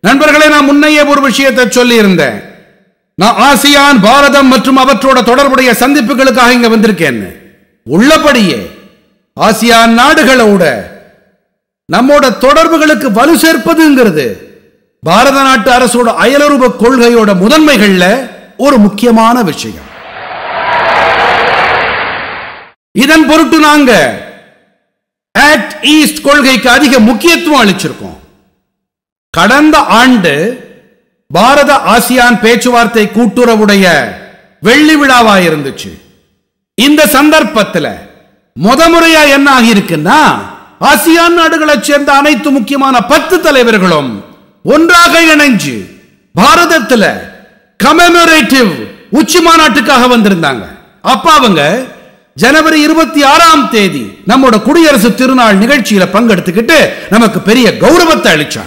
நண்பர்களே நான் முன்னையே ஒரு விஷயத்தை சொல்லி இருந்தேன் நான் ஆசியான் பாரதம் மற்றும் அவற்றோட தொடர்புடைய சந்திப்புகளுக்காக இங்க வந்திருக்கேன் உள்ளபடியே ஆசியான் நாடுகளோட நம்மோட தொடர்புகளுக்கு வலு சேர்ப்பதுங்கிறது பாரத நாட்டு அரசோட அயலுறவு கொள்கையோட முதன்மைகள்ல ஒரு முக்கியமான விஷயம் இதன் பொருட்டு நாங்க ஆக்ட் ஈஸ்ட் கொள்கைக்கு அதிக முக்கியத்துவம் அளிச்சிருக்கோம் கடந்த ஆண்டு பாரத ஆசியான் பேச்சுவார்த்தை கூட்டுறவுடைய வெள்ளி விழாவா இருந்துச்சு இந்த சந்தர்ப்பத்துல முத முறையா என்ன ஆகியிருக்குன்னா ஆசியான் நாடுகளைச் சேர்ந்த அனைத்து முக்கியமான பத்து தலைவர்களும் ஒன்றாக இணைஞ்சு பாரதத்துல கமெமரேட்டிவ் உச்சி மாநாட்டுக்காக வந்திருந்தாங்க அப்ப அவங்க ஜனவரி இருபத்தி ஆறாம் தேதி நம்மோட குடியரசு திருநாள் நிகழ்ச்சியில பங்கெடுத்துக்கிட்டு நமக்கு பெரிய கௌரவத்தை அளிச்சாங்க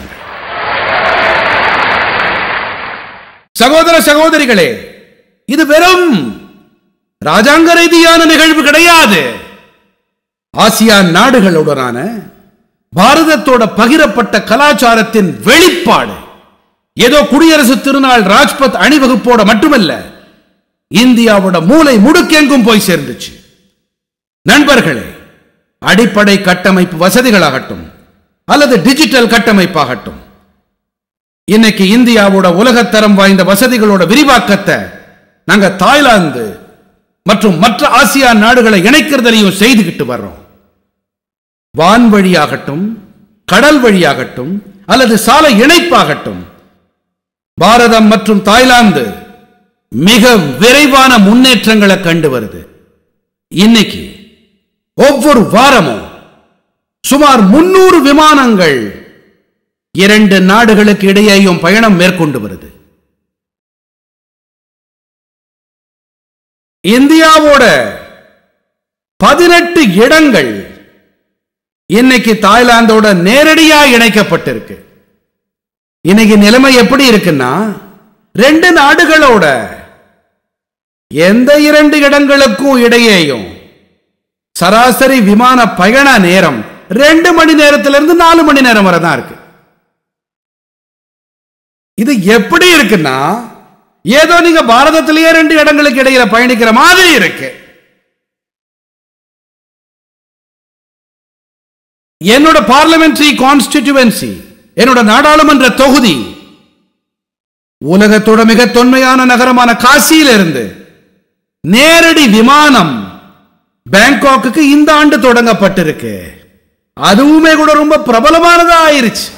சகோதர சகோதரிகளே இது வெறும் ராஜாங்க ரீதியான நிகழ்வு கிடையாது ஆசியான் நாடுகளுடனான பாரதத்தோட பகிரப்பட்ட கலாச்சாரத்தின் வெளிப்பாடு ஏதோ குடியரசு திருநாள் ராஜ்பத் அணிவகுப்போட மட்டுமல்ல இந்தியாவோட மூளை முடுக்கெங்கும் போய் சேர்ந்துச்சு நண்பர்களே அடிப்படை கட்டமைப்பு வசதிகளாகட்டும் அல்லது டிஜிட்டல் கட்டமைப்பாகட்டும் இன்னைக்கு இந்தியாவோட உலகத்தரம் வாய்ந்த வசதிகளோட விரிவாக்கத்தை நாங்க தாய்லாந்து மற்றும் மற்ற ஆசியான் நாடுகளை இணைக்கிறதுலையும் செய்துகிட்டு வர்றோம் வான் வழியாகட்டும் கடல் வழியாகட்டும் அல்லது சாலை இணைப்பாகட்டும் பாரதம் மற்றும் தாய்லாந்து மிக விரைவான முன்னேற்றங்களை கண்டு வருது இன்னைக்கு ஒவ்வொரு வாரமும் சுமார் முன்னூறு விமானங்கள் இரண்டு நாடுகளுக்கு இடையேயும் பயணம் மேற்கொண்டு வருது இந்தியாவோட பதினெட்டு இடங்கள் இன்னைக்கு தாய்லாந்தோட நேரடியா இணைக்கப்பட்டிருக்கு இன்னைக்கு நிலைமை எப்படி இருக்குன்னா ரெண்டு நாடுகளோட எந்த இரண்டு இடங்களுக்கும் இடையேயும் சராசரி விமான பயண நேரம் ரெண்டு மணி நேரத்திலிருந்து நாலு மணி நேரம் வரை தான் இருக்கு இது எப்படி இருக்குன்னா ஏதோ நீங்க பாரதத்திலேயே ரெண்டு இடங்களுக்கு இடையில பயணிக்கிற மாதிரி இருக்கு என்னோட பார்லிமெண்டரி கான்ஸ்டிடியூவன்சி என்னோட நாடாளுமன்ற தொகுதி உலகத்தோட மிக தொன்மையான நகரமான காசியில இருந்து நேரடி விமானம் பேங்காக்குக்கு இந்த ஆண்டு தொடங்கப்பட்டிருக்கு அதுவுமே கூட ரொம்ப பிரபலமானதா ஆயிருச்சு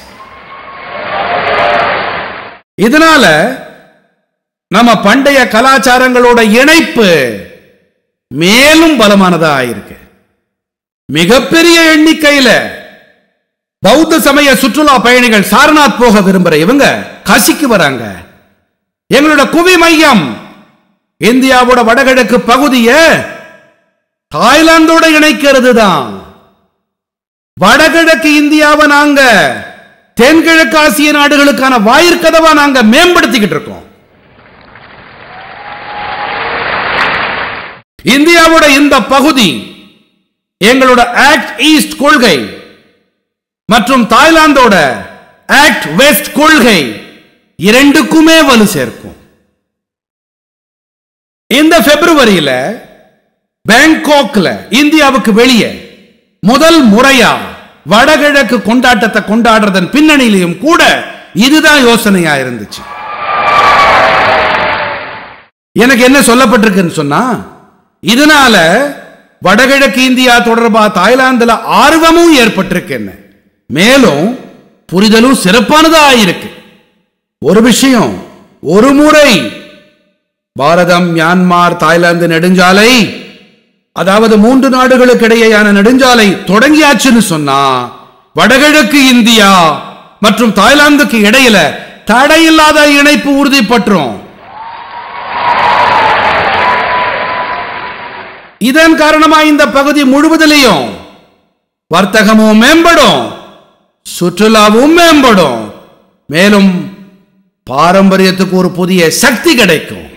இதனால நம்ம பண்டைய கலாச்சாரங்களோட இணைப்பு மேலும் பலமானதா ஆயிருக்கு மிகப்பெரிய எண்ணிக்கையில பௌத்த சமய சுற்றுலா பயணிகள் சாரநாத் போக விரும்புற இவங்க காசிக்கு வராங்க எங்களோட குவி மையம் இந்தியாவோட வடகிழக்கு பகுதியை தாய்லாந்தோட இணைக்கிறது தான் வடகிழக்கு இந்தியாவை நாங்க தென்கிழக்கு ஆசிய நாடுகளுக்கான வாயிற்கதவா நாங்க மேம்படுத்திக்கிட்டு இருக்கோம் இந்தியாவோட இந்த பகுதி எங்களோட ஆக்ட் ஈஸ்ட் கொள்கை மற்றும் தாய்லாந்தோட ஆக்ட் வெஸ்ட் கொள்கை இரண்டுக்குமே வலு சேர்க்கும் இந்த பிப்ரவரியில பேங்காக்ல இந்தியாவுக்கு வெளியே முதல் முறையா வடகிழக்கு கொண்டாட்டத்தை கொண்டாடுறதன் பின்னணியிலையும் கூட இதுதான் யோசனையா இருந்துச்சு எனக்கு என்ன சொல்லப்பட்டிருக்குன்னு சொன்னா இதனால வடகிழக்கு இந்தியா தொடர்பா தாய்லாந்துல ஆர்வமும் ஏற்பட்டிருக்கு என்ன மேலும் புரிதலும் சிறப்பானதா இருக்கு ஒரு விஷயம் ஒரு முறை பாரதம் மியான்மார் தாய்லாந்து நெடுஞ்சாலை அதாவது மூன்று நாடுகளுக்கு இடையேயான நெடுஞ்சாலை தொடங்கியாச்சுன்னு சொன்னா வடகிழக்கு இந்தியா மற்றும் தாய்லாந்துக்கு இடையில தடையில்லாத இணைப்பு உறுதிப்பற்றும் இதன் காரணமா இந்த பகுதி முழுவதிலையும் வர்த்தகமும் மேம்படும் சுற்றுலாவும் மேம்படும் மேலும் பாரம்பரியத்துக்கு ஒரு புதிய சக்தி கிடைக்கும்